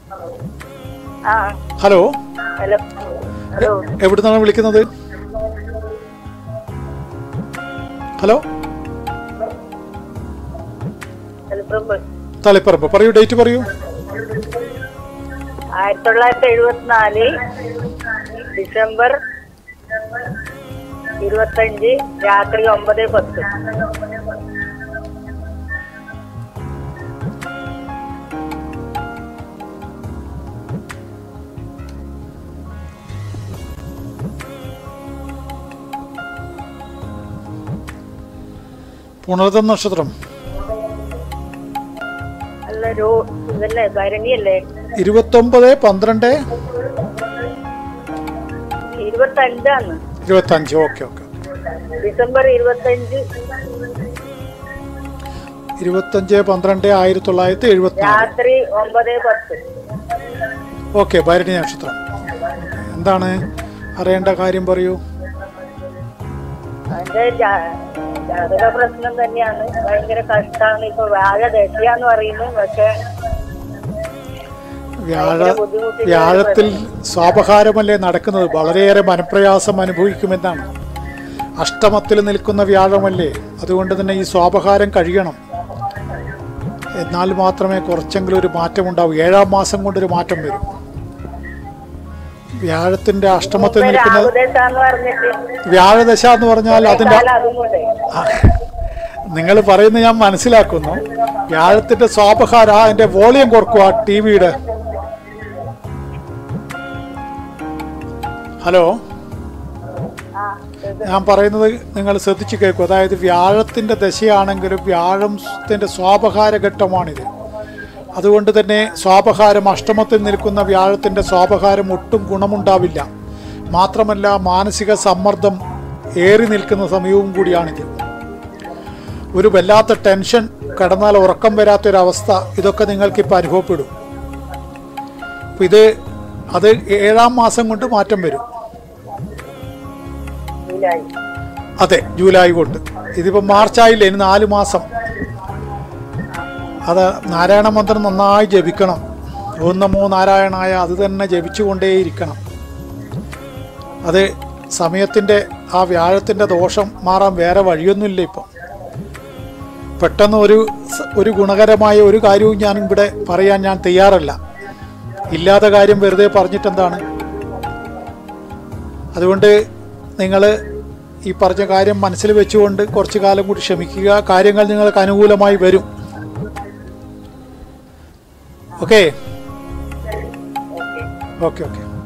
ആ hello hello hello എവിടുന്നാണ് വിളിക്കുന്നത് ഹലോ തളിപ്പറമ്പ് തളിപ്പറമ്പ് പറയൂ ഡേറ്റ് പറയൂ ആയിരത്തി തൊള്ളായിരത്തി എഴുപത്തിനാല് ഡിസംബർ ഇരുപത്തഞ്ച് രാത്രി ഒമ്പത് പത്ത് പുണർതം നക്ഷത്രം അല്ല രോ ഇതല്ലേ ഭരണിയല്ലേ ഇരുപത്തൊമ്പത് പന്ത്രണ്ട് ഇരുപത്തഞ്ചാന്ന് ഇരുപത്തഞ്ച് ഓക്കെ ഓക്കെ ഡിസംബർ ഇരുപത്തഞ്ച് ഇരുപത്തഞ്ച് പന്ത്രണ്ട് ആയിരത്തി തൊള്ളായിരത്തി എഴുപത്തിനാല് രാത്രി ഒമ്പത് പത്ത് ഓക്കെ ഭരണി നക്ഷത്രം എന്താണ് അറിയേണ്ട കാര്യം പറയൂ അതിന്റെ ജാ- ജാതക പ്രശ്നം തന്നെയാണ് ഭയങ്കര കഷ്ടമാണ് ഇപ്പൊ വാഴ ദശയാന്ന് പറയുന്നു പക്ഷെ വ്യാഴ വ്യാഴത്തിൽ സ്വാപഹാരമല്ലേ നടക്കുന്നത് വളരെയേറെ മനപ്രയാസം അനുഭവിക്കുമെന്നാണ് അഷ്ടമത്തിൽ നിൽക്കുന്ന വ്യാഴമല്ലേ അതുകൊണ്ട് തന്നെ ഈ സ്വാപഹാരം കഴിയണം എന്നാൽ മാത്രമേ കുറച്ചെങ്കിലും ഒരു മാറ്റം ഉണ്ടാവൂ ഏഴാം മാസം കൊണ്ടൊരു മാറ്റം വരും വ്യാഴത്തിന്റെ അഷ്ടമത്തിൽ നിൽക്കുന്ന രാഹുദേശാന്ന് പറഞ്ഞിട്ട് വ്യാഴദശ എന്ന് പറഞ്ഞാൽ അതിന്റെ കാലം അതും കൊണ്ട് നിങ്ങൾ പറയുന്നത് ഞാൻ മനസ്സിലാക്കുന്നു വ്യാഴത്തിന്റെ സ്വാപഹാര അതിന്റെ വോളിയം കുറക്കുക ടി വിയുടെ ഹലോ ആ ഞാൻ പറയുന്നത് നിങ്ങൾ ശ്രദ്ധിച്ചു കേൾക്കും അതായത് വ്യാഴത്തിന്റെ ദശയാണെങ്കിലും വ്യാഴത്തിന്റെ സ്വാപഹാര ഘട്ടമാണിത് അതുകൊണ്ട് തന്നെ സ്വാപഹാരം അഷ്ടമത്തിൽ നിൽക്കുന്ന വ്യാഴത്തിന്റെ സ്വാപഹാരം ഒട്ടും ഗുണമുണ്ടാവില്ല മാത്രമല്ല മാനസിക സമ്മർദ്ദം ഏറി നിൽക്കുന്ന സമയവും കൂടിയാണിത് ഒരു വല്ലാത്ത ടെൻഷൻ കടന്നാൽ ഉറക്കം വരാത്തൊരവസ്ഥ ഇതൊക്കെ നിങ്ങൾക്ക് ഇപ്പോൾ അനുഭവപ്പെടും അപ്പൊ ഇത് അത് ഏഴാം മാസം കൊണ്ട് മാറ്റം വരും ജൂലൈ അതെ ജൂലൈ കൊണ്ട് ഇതിപ്പോൾ മാർച്ച് ആയില്ലേ ഇനി നാല് മാസം അത് നാരായണ മന്ത്രം നന്നായി ജപിക്കണം ഓം നമോ നാരായണായ അത് തന്നെ ജപിച്ചുകൊണ്ടേയിരിക്കണം അത് സമയത്തിൻ്റെ ആ വ്യാഴത്തിൻ്റെ ദോഷം മാറാൻ വേറെ വഴിയൊന്നുമില്ല ഇപ്പം പെട്ടെന്ന് ഒരു സ- ഒരു ഗുണകരമായ ഒരു കാര്യവും ഞാൻ ഇവിടെ പറയാൻ ഞാൻ തയ്യാറല്ല ഇല്ലാത്ത കാര്യം വെറുതെ പറഞ്ഞിട്ടെന്താണ് അതുകൊണ്ട് നിങ്ങൾ ഈ പറഞ്ഞ കാര്യം മനസ്സിൽ വെച്ചുകൊണ്ട് കുറച്ച് കാലം കൂടി ക്ഷമിക്കുക കാര്യങ്ങൾ നിങ്ങൾക്ക് അനുകൂലമായി വരും ഓക്കെ ഓക്കെ ഓക്കെ ഓക്കെ